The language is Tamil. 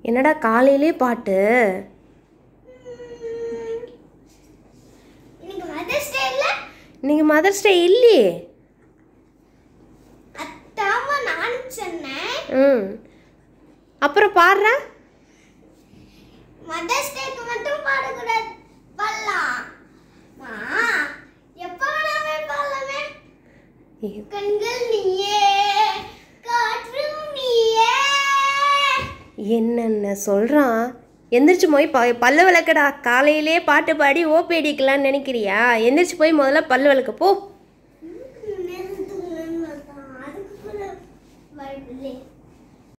என்னடா காலையிலே பாட்டு இன்னைக்கு மதர்ஸ் டே இல்ல இன்னைக்கு மதர்ஸ் டே இல்லையே அத்தாம நானும் சொன்னேன் ம் அப்புறம் பாடுறா மதர்ஸ் டேக்கு மட்டும் பாடக்கூடாது பாடலாம் மா எப்ப வேணாமே பாடலாமே கண்கள் நீயே காற்றும் நீயே என்னென்ன சொல்கிறான் எந்திரிச்சு போய் ப பல்லு விளக்கடா காலையிலே பாட்டு பாடி ஓபி அடிக்கலான்னு நினைக்கிறியா எந்திரிச்சு போய் முதல்ல பல்லு விளக்க போ